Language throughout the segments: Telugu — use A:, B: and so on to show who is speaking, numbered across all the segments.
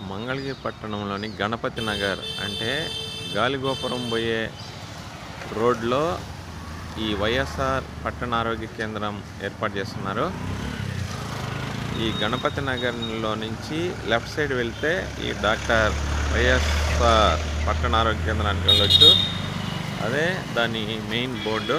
A: మంగళగిరి పట్టణంలోని గణపతి నగర్ అంటే గాలిగోపురం పోయే రోడ్లో ఈ వైఎస్ఆర్ పట్టణ ఆరోగ్య కేంద్రం ఏర్పాటు చేస్తున్నారు ఈ గణపతి నగర్లో నుంచి లెఫ్ట్ సైడ్ వెళ్తే ఈ డాక్టర్ వైఎస్ఆర్ పట్టణ ఆరోగ్య కేంద్రానికి వెళ్ళొచ్చు అదే దాని మెయిన్ బోర్డు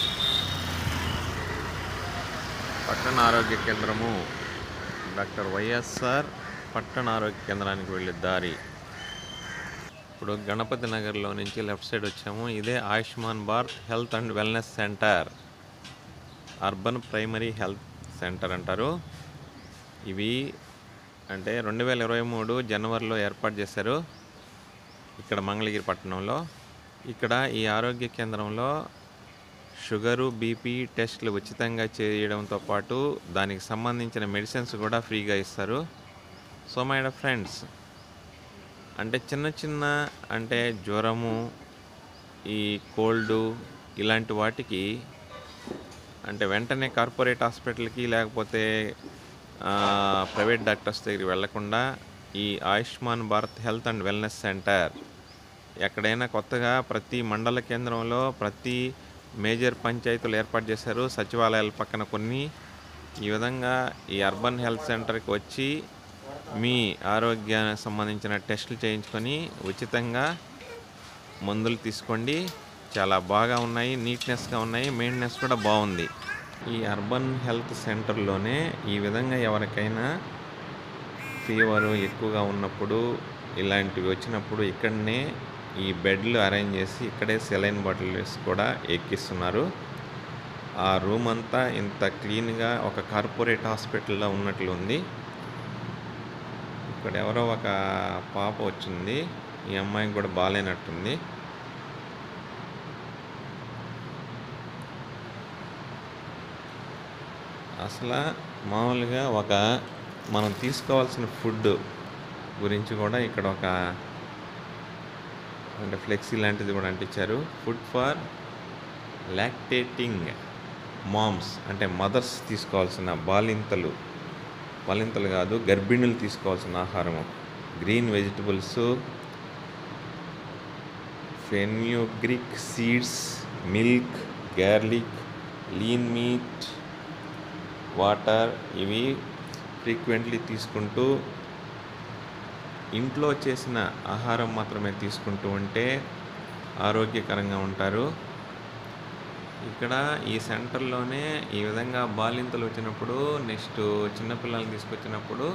A: పట్టణ ఆరోగ్య కేంద్రము డాక్టర్ వైఎస్ఆర్ పట్టణ ఆరోగ్య కేంద్రానికి వెళ్ళే దారి ఇప్పుడు గణపతి నగర్లో నుంచి లెఫ్ట్ సైడ్ వచ్చాము ఇదే Ayushman Bharat health and wellness centre urban primary health centre అంటారు ఇవి అంటే రెండు వేల ఇరవై మూడు జనవరిలో ఏర్పాటు చేశారు ఇక్కడ మంగళగిరి పట్టణంలో ఇక్కడ ఈ ఆరోగ్య కేంద్రంలో షుగరు బీపీ టెస్టులు ఉచితంగా చేయడంతో పాటు దానికి సంబంధించిన మెడిసిన్స్ కూడా ఫ్రీగా ఇస్తారు సో మై ఫ్రెండ్స్ అంటే చిన్న చిన్న అంటే జ్వరము ఈ కోల్డ్ ఇలాంటి వాటికి అంటే వెంటనే కార్పొరేట్ హాస్పిటల్కి లేకపోతే ఆ, ప్రైవేట్ డాక్టర్స్ దగ్గరికి వెళ్లకుండా ఈ Ayushman Bharat health and wellness centre ఎక్కడైనా కొత్తగా ప్రతి మండల కేంద్రంలో ప్రతి మేజర్ పంచాయతీలు ఏర్పాటు చేశారు సచివాలయాల పక్కన కొన్ని ఈ విధంగా ఈ అర్బన్ హెల్త్ సెంటర్కి వచ్చి మీ ఆరోగ్యానికి సంబంధించిన టెస్టులు చేయించుకొని ఉచితంగా మందులు తీసుకోండి చాలా బాగా ఉన్నాయి నీట్నెస్గా ఉన్నాయి మెయింటెనెన్స్ కూడా బాగుంది ఈ అర్బన్ హెల్త్ సెంటర్లోనే ఈ విధంగా ఎవరికైనా ఫీవరు ఎక్కువగా ఉన్నప్పుడు ఇలాంటివి వచ్చినప్పుడు ఇక్కడనే ఈ బెడ్లు అరేంజ్ చేసి ఇక్కడే సెలైన్ బాటిల్స్ కూడా ఎక్కిస్తున్నారు ఆ రూమ్ అంతా ఇంత క్లీన్గా ఒక కార్పొరేట్ హాస్పిటల్లో ఉన్నట్లు ఉంది ఇక్కడ ఎవరో ఒక పాప వచ్చింది ఈ అమ్మాయికి కూడా బాగాలేనట్టుంది అసలు మామూలుగా ఒక మనం తీసుకోవాల్సిన ఫుడ్ గురించి కూడా ఇక్కడ ఒక అంటే ఫ్లెక్సీ లాంటిది కూడా అంటించారు ఫుడ్ ఫర్ లాక్టేటింగ్ మామ్స్ అంటే మదర్స్ తీసుకోవాల్సిన బాలింతలు బాలింతలు కాదు గర్భిణులు తీసుకోవాల్సిన ఆహారము green vegetables fenugreek seeds milk garlic lean meat water ఇవి ఫ్రీక్వెంట్లీ తీసుకుంటూ ఇంట్లో చేసిన ఆహారం మాత్రమే తీసుకుంటూ ఉంటే ఆరోగ్యకరంగా ఉంటారు ఇక్కడ ఈ సెంటర్లోనే ఈ విధంగా బాలింతలు వచ్చినప్పుడు నెక్స్ట్ చిన్నపిల్లల్ని తీసుకొచ్చినప్పుడు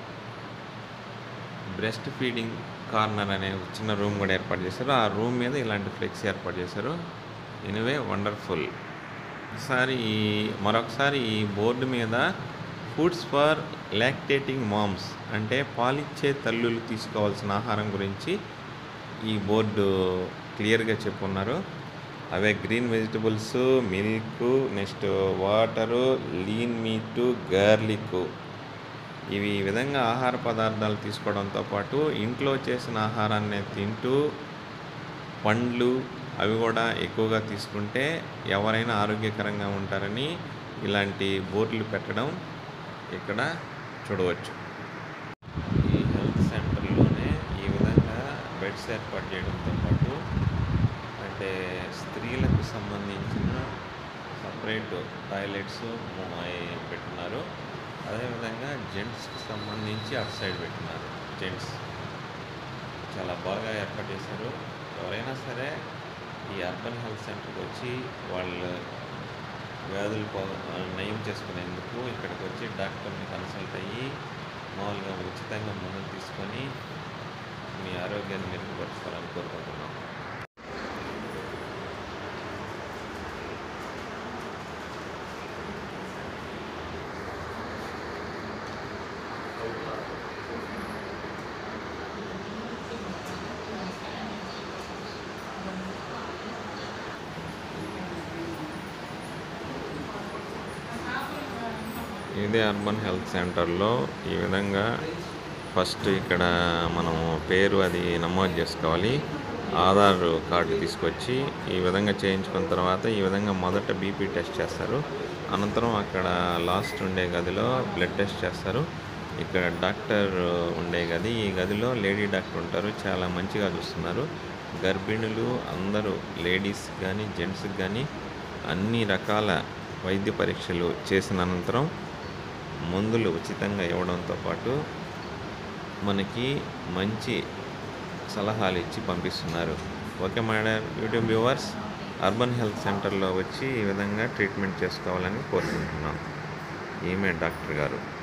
A: బ్రెస్ట్ ఫీడింగ్ కార్నర్ అనే ఒక చిన్న రూమ్ కూడా ఏర్పాటు చేశారు ఆ రూమ్ మీద ఇలాంటి ఫ్లెక్స్ ఏర్పాటు చేశారు ఎనివే వండర్ఫుల్ ఒకసారి ఈ మరొకసారి ఈ బోర్డు మీద ఫుడ్స్ ఫర్ లాక్టేటింగ్ మామ్స్ అంటే పాలిచ్చే తల్లులు తీసుకోవాల్సిన ఆహారం గురించి ఈ బోర్డు క్లియర్గా చెప్పున్నారు అవే green vegetables milk next water lean meat garlic ఇవి ఈ విధంగా ఆహార పదార్థాలు తీసుకోవడంతో పాటు ఇంట్లో చేసిన ఆహారాన్ని తింటూ పండ్లు అవి కూడా ఎక్కువగా తీసుకుంటే ఎవరైనా ఆరోగ్యకరంగా ఉంటారని ఇలాంటి బోర్డులు పెట్టడం ఇక్కడ చూడవచ్చు ఈ హెల్త్ సెంటర్లోనే ఈ విధంగా బెడ్స్ ఏర్పాటు చేయడంతో పాటు అంటే స్త్రీలకు సంబంధించిన సపరేట్ టాయిలెట్స్ పెట్టినారు అదేవిధంగా జెంట్స్కి సంబంధించి అటు సైడ్ పెట్టినారు జెంట్స్ చాలా బాగా ఏర్పాటు చేశారు ఎవరైనా సరే ఈ అర్బన్ హెల్త్ సెంటర్కి వచ్చి వాళ్ళు వ్యాధులు పో నయం చేసుకునేందుకు ఇక్కడికి వచ్చి డాక్టర్ని కన్సల్ట్ అయ్యి మామూలుగా ఉచితంగా మందులు తీసుకొని మీ ఆరోగ్యాన్ని మెరుగుపరచుకోవాలని కోరుకుంటున్నాం ఇదే అర్బన్ హెల్త్ సెంటర్లో ఈ విధంగా ఫస్ట్ ఇక్కడ మనం పేరు అది నమోదు చేసుకోవాలి ఆధార్ కార్డు తీసుకొచ్చి ఈ విధంగా చేయించుకున్న తర్వాత ఈ విధంగా మొదట బీపీ టెస్ట్ చేస్తారు అనంతరం అక్కడ లాస్ట్ ఉండే గదిలో బ్లడ్ టెస్ట్ చేస్తారు ఇక్కడ డాక్టర్ ఉండే గది ఈ గదిలో లేడీ డాక్టర్ ఉంటారు చాలా మంచిగా చూస్తున్నారు గర్భిణులు అందరూ లేడీస్ కానీ జెంట్స్కి కానీ అన్ని రకాల వైద్య పరీక్షలు చేసిన అనంతరం మందులు ఉచితంగా ఇవ్వడంతో పాటు మనకి మంచి సలహాలు ఇచ్చి పంపిస్తున్నారు okay madam YouTube viewers urban health సెంటర్లో వచ్చి ఈ విధంగా ట్రీట్మెంట్ చేసుకోవాలని కోరుకుంటున్నాం ఈమె డాక్టర్ గారు